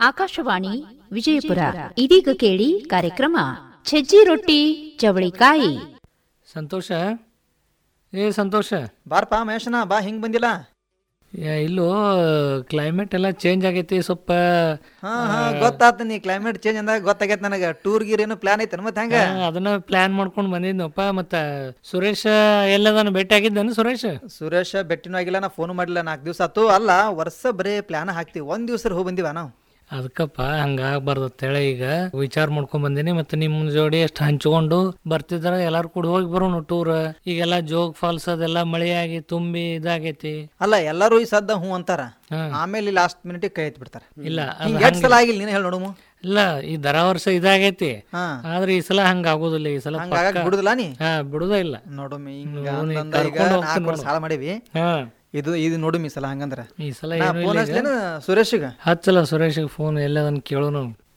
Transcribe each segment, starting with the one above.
ಆಕಾಶವಾಣಿ ವಿಜಯಪುರ ಇದೀಗ ಕೇಳಿ ಕಾರ್ಯಕ್ರಮ ಸಜ್ಜಿ ರೊಟ್ಟಿ ಚವಳಿಕಾಯಿ ಸಂತೋಷ ಏ ಸಂತೋಷ ಬಾರಪ್ಪ ಮಹೇಶನ ಬಾ ಹಿಂಗ್ ಬಂದಿಲ್ಲ ಯಾ, ಇಲ್ಲೋ ಕ್ಲೈಮೇಟ್ ಎಲ್ಲ ಚೇಂಜ್ ಆಗೈತಿ ಸ್ವಲ್ಪ ಹಾ ಹಾ ಗೊತ್ತಾತ ನೀ ಕ್ಲೈಮೇಟ್ ಚೇಂಜ್ ಅಂದಾಗ ಗೊತ್ತಾಗೈತೆ ನನಗೆ ಟೂರ್ ಗೀರ್ ಏನು ಪ್ಲಾನ್ ಐತೆ ಮತ್ತೆ ಹೆಂಗ ಆ, ಅದನ್ನ ಪ್ಲಾನ್ ಮಾಡ್ಕೊಂಡು ಬಂದಿದ್ನಪ್ಪ ಮತ್ತ ಸುರೇಶ್ ಎಲ್ಲದಾನ ಭೇಟಿ ಆಗಿದ್ದಾನೆ ಸುರೇಶ್ ಸುರೇಶ ಬೆಟ್ಟಿನೂ ಆಗಿಲ್ಲ ನಾ ಫೋನ್ ಮಾಡಿಲ್ಲ ನಾಲ್ಕು ದಿವಸ ಆತು ಅಲ್ಲ ವರ್ಷ ಬರೇ ಪ್ಲಾನ್ ಹಾಕ್ತಿವಿ ಒಂದ್ ದಿವ್ಸ ಹೋಗಿ ಬಂದಿವ ನಾವು ಅದಕ್ಕಪ್ಪ ಹಂಗಾಗ್ಬಾರ್ದು ಅಂತೇಳಿ ಈಗ ವಿಚಾರ ಮಾಡ್ಕೊಂಡ್ ಬಂದೀನಿ ಮತ್ತೆ ನಿಮ್ ಜೋಡಿ ಅಷ್ಟು ಹಂಚ್ಕೊಂಡು ಬರ್ತಿದ್ರ ಎಲ್ಲಾರು ಕೂಡ ಹೋಗಿ ಬರೋಣ ಟೂರ್ ಈಗೆಲ್ಲ ಜೋಗ್ ಫಾಲ್ಸ್ ಅದೆಲ್ಲ ಮಳೆಯಾಗಿ ತುಂಬಿ ಇದಾಗೈತಿ ಅಲ್ಲ ಎಲ್ಲರೂ ಈ ಸದ್ದ ಹ್ಞೂ ಅಂತಾರ ಹಾ. ಆಮೇಲೆ ಲಾಸ್ಟ್ ಮಿನಿಟ್ ಕೈ ಎತ್ತಿ ಬಿಡ್ತಾರ ಇಲ್ಲ ಅದ್ ಹಿಂಗ್ ಎಷ್ಟ್ ಸಲ ಆಗಿಲ್ಲ ನೀನು ಹೇಳಿ ನೋಡುಮು ಇಲ್ಲ ಈ ದರ ವರ್ಷ ಇದಾಗೈತಿ ಹಾ ಆದ್ರೆ ಈ ಸಲ ಹಂಗ ಆಗೋದಿಲ್ಲ ಈ ಸಲ ಹಂಗಾಗ ಪಕ್ಕ- ಬಿಡುದಿಲ್ಲ ನೀ ಹಾ ಬಿಡುದ ಇಲ್ಲ ನೋಡುಮಿ ಹಿಂಗ ನೋಡು ನೀ ಅಂತಂದ ಈಗ ಕರ್ಕೊಂಡ್ ನಾಲ್ಕು ವರ್ಷ ಸಾಲ ಮಾಡೀವಿ ಹಾ ಇದು ಇದು ನೋಡುಮಿ ಸಲ ಹಂಗಂದ್ರ ಈ ಸಲ ನಾ ಏನು ಫೋನ್ ಇಲ್ಲ ಈಗ. ಹಚ್ಲೇನ ಸುರೇಶ್ಗ ಹಚ್ಚಲ್ಲ ಸುರೇಶ್ ಫೋನ್ ಎಲ್ಲದನ್ನ ಕೇಳೋನು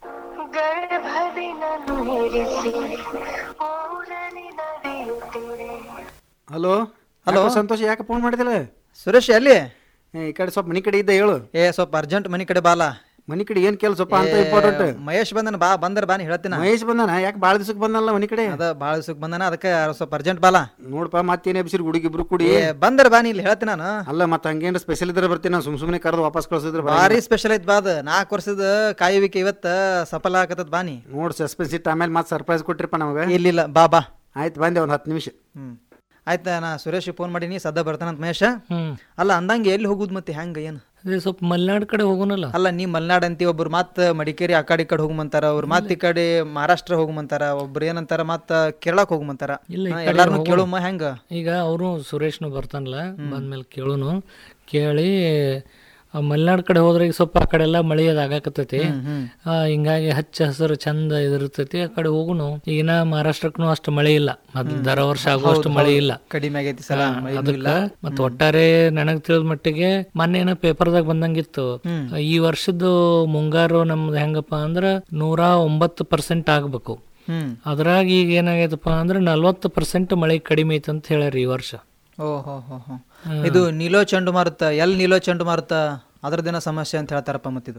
ಹಲೋ ಹಲೋ ಸಂತೋಷ್ ಯಾಕೆ ಫೋನ್ ಮಾಡಿದಿಲ್ಲ ಸುರೇಶ್ ಎಲ್ಲಿ ಏ, ಈ ಕಡೆ ಸ್ವಲ್ಪ ಮನಿ ಕಡೆ ಇದ್ದ ಹೇಳು ಏ ಸ್ವಲ್ಪ ಅರ್ಜೆಂಟ್ ಮನಿ ಕಡೆ ಬಾಲ ಮನಿ ಕಡೆ ಏನ್ ಕೆಲಸಪ್ಪ ಅಂತ ಇಂಪಾರ್ಟೆಂಟ್ ಏ, ಮಹೇಶ್ ಬಂದನ ಬಾ ಬಂದ್ರ ಬಾ ನೀ ಹೇಳ್ತೀನ ಮಹೇಶ್ ಬಂದಾನ ಯಾಕೆ ಭಾಳ ದಿವಸಕ್ಕೆ ಬಂದಲ್ಲ ಮನಿ ಕಡೆ ಅದ ಬಾಳ ದಿವ್ಸಕ್ ಬಂದನ ಅದಕ್ಕೆ ಸ್ವಲ್ಪ ಅರ್ಜೆಂಟ್ ಬಾಲ ನೋಡಪ್ಪ ಮತ್ತೇನೇ ಬಿಸಿರು ಹುಡುಗಿ ಇಬ್ರು ಕೂಡಿ ಏ ಬಂದ್ರ ಬಾ ನೀ ಇಲ್ಲಿ ಹೇಳ್ತೀನಿ ನಾನು ಅಲ್ಲ ಮತ್ತೆ ಹಂಗೇನು ಸ್ಪೆಷಲ್ ಇದ್ರೆ ಬರ್ತೀನಿ ನಾನು ಸುಮ್ ಸುಮ್ಮನೆ ಕರೆದು ವಾಪಸ್ ಕಳ್ಸಿದ್ರೆ ಭಾರಿ ಸ್ಪೆಷಲ್ ಐತ್ ಬಾ ಅದ ನಾಲ್ಕು ವರ್ಷದ ಕಾಯುವಿಕೆ ಇವತ್ತ ಸಫಲ ಆಗತ್ತದ ಬಾ ನೀ ನೋಡಿ ಸಸ್ಪೆನ್ಸ್ ಇಟ್ಟು ಆಮೇಲೆ ಮತ್ತೆ ಸರ್ಪ್ರೈಸ್ ಕೊಟ್ರಿಪ್ಪ ನಮಗೆ ಇಲ್ಲಿಲ್ಲ ಬಾ ಬಾ ಆಯ್ತು ಬಂದೆ ಒಂದು ಹತ್ತು ನಿಮಿಷ ಹ್ಮ್ ಆಯ್ತಾ ನಾ ಸುರೇಶ್ ಫೋನ್ ಮಾಡೀನಿ ಸದ್ದ ಬರ್ತಾನಂತ ಮಹೇಶ ಹ್ಮ್ ಅಲ್ಲ ಅಂದಂಗೆ ಎಲ್ಲಿ ಹೋಗುದ್ ಮತ್ತೆ ಹೆಂಗ ಏನು ಅದೇ ಸ್ವಲ್ಪ ಮಲೆನಾಡ್ ಕಡೆ ಹೋಗೋಣಲ್ಲ ಅಲ್ಲ ನೀ ಮಲ್ನಾಡ್ ಅಂತಿ ಒಬ್ರು ಮತ್ ಮಡಿಕೇರಿ ಆ ಕಡೆ ಈ ಕಡೆ ಹೋಗುಮಂತಾರ ಅವ್ರು ಮತ್ ಈ ಕಡೆ ಮಹಾರಾಷ್ಟ್ರ ಹೋಗುಮಂತಾರ ಒಬ್ರು ಏನಂತಾರ ಮತ್ ಕೇರಳಕ್ ಹೋಗುಮಂತಾರ ಇಲ್ಲ, ಈ ಹಾ, ಕಡೆ ಎಲ್ಲಾರ್ನೂ ಹೋಗೋಣ. ಕೇಳುಮ ಹೆಂಗ ಈಗ ಅವರು ಸುರೇಶ್ನು ಬರ್ತಾನಲ್ಲ ಬಂದ್ಮೇಲೆ ಕೇಳೋನು ಕೇಳಿ ಆ ಮಲೆನಾಡ್ ಕಡೆ ಹೋದ್ರೆ ಈಗ ಸ್ವಲ್ಪ ಆ ಕಡೆ ಎಲ್ಲ ಮಳೆ ಅದು ಆಗಾಕತ್ತೈತಿ ಆ, ಹಿಂಗಾಗಿ ಹಚ್ಚ ಹಸಿರು ಚಂದ ಇದಿರ್ತೈತಿ ಆ ಕಡೆ ಹೋಗುನು ಈಗಿನ ಮಹಾರಾಷ್ಟ್ರಕ್ಕೂ ಅಷ್ಟು ಮಳೆ ಇಲ್ಲ ಮೊದ್ಲು ದರ ವರ್ಷ ಆಗುವಷ್ಟು ಮಳೆ ಇಲ್ಲ ಕಡಿಮೆ ಆಗೈತಿ ಸಲ ಮಳೆನೂ ಅದಕ್ಕ ಇಲ್ಲ ಮತ್ತ ಒಟ್ಟಾರೆ ನನಗ್ ತಿಳಿದ ಮಟ್ಟಿಗೆ ಮೊನ್ನೆ ಏನೋ ಪೇಪರ್ದಾಗ ಬಂದಂಗಿತ್ತು ಈ ವರ್ಷದ ಮುಂಗಾರು ನಮ್ದು ಹೆಂಗಪ್ಪ ಅಂದ್ರ ನೂರ ಒಂಬತ್ತು ಪರ್ಸೆಂಟ್ ಆಗ್ಬೇಕು ಹ್ಮ್ ಅದ್ರಾಗ ಈಗ ಏನಾಗೈತಪ್ಪ ಅಂದ್ರೆ ನಲ್ವತ್ತು ಪರ್ಸೆಂಟ್ ಮಳೆ ಕಡಿಮೆ ಐತೆ ಅಂತ ಹೇಳ್ಯಾರ ಈ ವರ್ಷ ಓ ಹೋ ಹೋ ಹೋ ಇದು ನೀಲೋ ಚಂಡಮಾರುತ ಎಲ್ ನೀಲೋ ಚಂಡಮಾರುತ ಅದ್ರದ್ದೇನೋ ಸಮಸ್ಯೆ ಅಂತ ಹೇಳ್ತಾರಪ್ಪ ಮತ್ತಿದು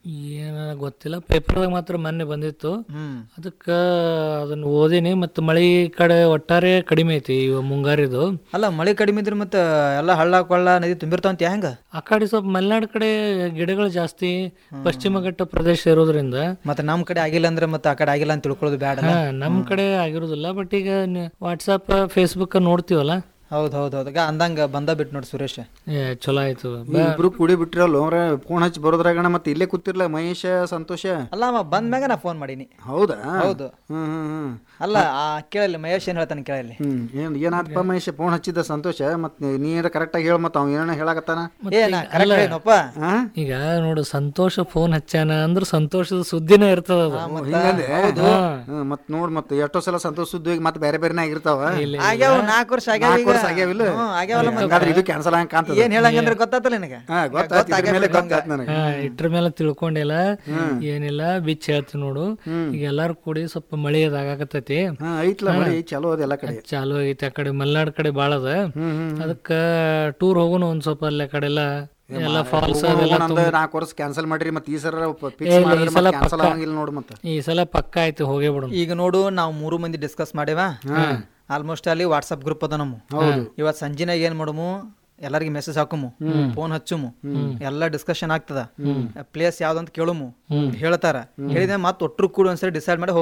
ಏನ ಗೊತ್ತಿಲ್ಲ ಪೇಪರ್ದಾಗ ಮಾತ್ರ ಮೊನ್ನೆ ಬಂದಿತ್ತು ಹ್ಮ್ ಅದಕ್ಕ ಅದನ್ನ ಓದಿನಿ ಮತ್ತು ಮಳೆ ಈ ಕಡೆ ಒಟ್ಟಾರೆ ಕಡಿಮೆ ಐತಿ ಇವ ಮುಂಗಾರಿದು ಅಲ್ಲ ಮಳೆ ಕಡಿಮೆ ಇದ್ರೆ ಮತ್ತೆ ಎಲ್ಲ ಹಳ್ಳ ಕೊಳ್ಳ ನದಿ ತುಂಬಿರ್ತಾವಂತ ಹೆಂಗ ಆ ಕಡೆ ಸ್ವಲ್ಪ ಮಲೆನಾಡು ಕಡೆ ಗಿಡಗಳು ಜಾಸ್ತಿ ಪಶ್ಚಿಮ ಘಟ್ಟ ಪ್ರದೇಶ ಇರೋದ್ರಿಂದ ಮತ್ತೆ ನಮ್ ಕಡೆ ಆಗಿಲ್ಲ ಅಂದ್ರೆ ಮತ್ತೆ ಆ ಕಡೆ ಆಗಿಲ್ಲ ಅಂತ ತಿಳ್ಕೊಳ್ಳೋದು ಬೇಡ ಹಾ ನಮ್ ಕಡೆ ಆಗಿರೋದಿಲ್ಲ ಬಟ್ ಈಗ ವಾಟ್ಸಪ್ ಫೇಸ್ಬುಕ್ ನೋಡ್ತೀವಲ್ಲ ಹೌದ್ ಹೌದ್ ಹೌದ್ ಈಗ ಅಂದಂಗ ಬಂದ ಬಿಟ್ಟು ನೋಡಿ ಸುರೇಶ್ ಏ ಚಲೋ ಆಯ್ತು ಇಬ್ರು ಕೂಡಿ ಬಿಟ್ಟಿರಲ್ಲ ಅವ್ರೆ ಫೋನ್ ಹಚ್ಚಿ ಬರೋದ್ರಾಗಣ ಮತ್ತೆ ಇಲ್ಲೇ ಕೂತಿರ್ಲ ಮಹೇಶ ಸಂತೋಷ ಅಲ್ಲ ಅವ ಬಂದ್ಮ್ಯಾಗ ನಾ ಫೋನ್ ಮಾಡೀನಿ ಹೌದಾ ಹೌದು ಹ್ಮ್ ಹ್ಮ್ ಹ್ಮ್ ಅಲ್ಲ ಆ ಕೇಳಲಿ ಮಹೇಶ್ ಏನ್ ಹೇಳ್ತಾನೆ ಕೇಳಲಿ ಹ್ಮ್ ಏನ್ ಏನಾತಪ್ಪ ಮಹೇಶ ಫೋನ್ ಹಚ್ಚಿದ್ದ ಸಂತೋಷ ಮತ್ ನೀರ ಕರೆಕ್ಟಾಗಿ ಹೇಳ ಮತ್ತ ಅವ್ನು ಏನ ಹೇಳಕತ್ತಾನ ಏ ನಾ ಕರೆಕ್ಟ್ ಏನಪ್ಪ ಹಾ ಈಗ ನೋಡು ಸಂತೋಷ ಫೋನ್ ಹಚ್ಚಾನ ಅಂದ್ರ ಸಂತೋಷದ ಸುದ್ದಿನೇ ಇರ್ತದ ಅದು ಹಿಂಗಂದೆ ಹ್ಮ್, ಮತ್ ನೋಡ್ ಮತ್ ಎಷ್ಟೋ ಸಲ ಸಂತೋಷ ಸುದ್ದಿ ಮತ್ ಬೇರೆ ಬೇರೆನೇ ಆಗಿರ್ತಾವ ಆಗ್ಯಾವ ನಾಲ್ಕು ವರ್ಷ ಆಗ್ಯಾವ ನಾಲ್ಕು ಈಗ. ವರ್ಷ ಆಗ್ಯಾವಿಲ್ಲ ಹ್ಮ್, ಆಗ್ಯಾವಲ್ಲ ಮತ್ತೆ. ಹಂಗಾದ್ರೆ ಇದು ಕ್ಯಾನ್ಸಲ್ ಹಂಗ ಕಾಣ್ತದ ಏನ್ ಹೇಳಂಗಂದ್ರೆ ಗೊತ್ತಾತಲ್ಲ ನಿನಗೆ ಹಾ ಗೊತ್ತಾಯ್ತು ಇದ್ರ ಮೇಲೆ ಗೊತ್ತಾಯ್ತು ನನಗೆ ಹಾ ಇಟ್ರ ಮೇಲೆ ತಿಳ್ಕೊಂಡಿಲ್ಲ ಏನಿಲ್ಲ ಬಿಚ್ಚ ಹೇಳ್ತೀನಿ ನೋಡು ಈಗ ಎಲ್ಲಾರು ಕೂಡಿ ಸ್ವಲ್ಪ ಮಳಿ ಅದ್ ಆಗಾಕತ್ತೈತಿ ಹಾ ಐತ್ಲ ಮಳಿ ಚಲೋ ಅದ ಎಲ್ಲ ಕಡೆ ಚಾಲು ಆಗೈತಿ ಆ ಕಡೆ ಮಲ್ನಾಡ್ ಕಡೆ ಬಾಳ ಅದ ಅದಕ್ಕ ಟೂರ್ ಹೋಗೋಣ ಒಂದ್ ಸ್ವಲ್ಪ ಅಲ್ಲಿ ಆ ಕಡೆ ಎಲ್ಲ ಎಲ್ಲ ಫಾಲ್ಸ್ ಅದೆಲ್ಲ ನಂದ ನಾಲ್ಕು ವರ್ಷ ಕ್ಯಾನ್ಸಲ್ ಮಾಡ್ರಿ ಮತ್ತೆ ಈ ಸರ ಏ, ಫಿಕ್ಸ್ ಇಲ್ಲ, ಈ ಮಾಡಿದ್ರೆ ಸಲ ಕ್ಯಾನ್ಸಲ್ ಪಕ್ಕ. ಆಗಂಗಿಲ್ಲ ನೋಡು ಮತ್ತೆ ಈ ಸಲ ಪಕ್ಕ ಆಯ್ತು ಹೋಗೇ ಬಿಡೋಣ ಈಗ ನೋಡು ನಾವು ಮೂರು ಮಂದಿ ಡಿಸ್ಕಸ್ ಮಾಡೇವ ಆಲ್ಮೋಸ್ಟ್ ಅಲ್ಲಿ ವಾಟ್ಸಪ್ ಗ್ರೂಪ್ ಅದ ನಮ್ಮ ಇವತ್ ಸಂಜಿನಾಗ ಏನ್ ಮಾಡಮು ಎಲ್ಲರಿಗೆ ಮೆಸೇಜ್ ಹಾಕುಮು ಫೋನ್ ಹಚ್ಚುಮು ಎಲ್ಲ ಡಿಸ್ಕಷನ್ ಆಗ್ತದ ಪ್ಲೇಸ್ ಯಾವ್ದಂತ ಕೇಳುಮು ಹೇಳ್ತಾರ ಹೇಳಿದ್ರೆ ಮತ್ತೆ ಒಟ್ರು ಕೂಡ ಒಂದ್ಸರಿ ಡಿಸೈಡ್ ಮಾಡಿ